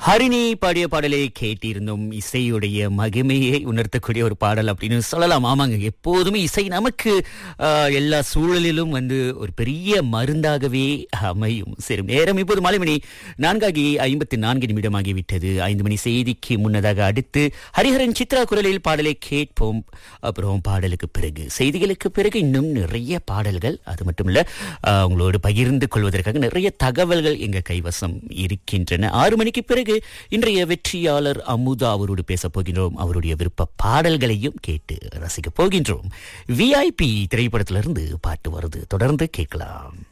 ஹரிணி பாடிய பாடலை கேட்டிருந்தோம் இசையுடைய மகிமையை உணர்த்தக்கூடிய ஒரு பாடல் அப்படின்னு சொல்லலாம் ஆமாங்க எப்போதுமே இசை நமக்கு ஆஹ், எல்லா சூழலிலும் வந்து ஒரு பெரிய மருந்தாகவே அமையும் சரி நேரம் இப்போது மாலை மணி நான்காகி ஐம்பத்தி நான்கு நிமிடமாகி விட்டது ஐந்து மணி செய்திக்கு முன்னதாக அடுத்து ஹரிஹரன் சித்ரா குரலில் பாடலை கேட்போம் அப்புறம் பாடலுக்கு பிறகு செய்திகளுக்கு பிறகு இன்னும் நிறைய பாடல்கள் அது மட்டும் இல்ல ஆஹ், உங்களோடு பகிர்ந்து கொள்வதற்காக நிறைய தகவல்கள் எங்க கைவசம் இருக்கின்றன ஆறு மணிக்கு பிறகு இன்றைய வெற்றியாளர் அமுதா அவரோடு பேச போகின்றோம் அவருடைய விருப்ப பாடல்களையும் கேட்டு ரசிக்க போகின்றோம் விஐபி திரைப்படத்திலிருந்து பாட்டு வருது தொடர்ந்து கேட்கலாம்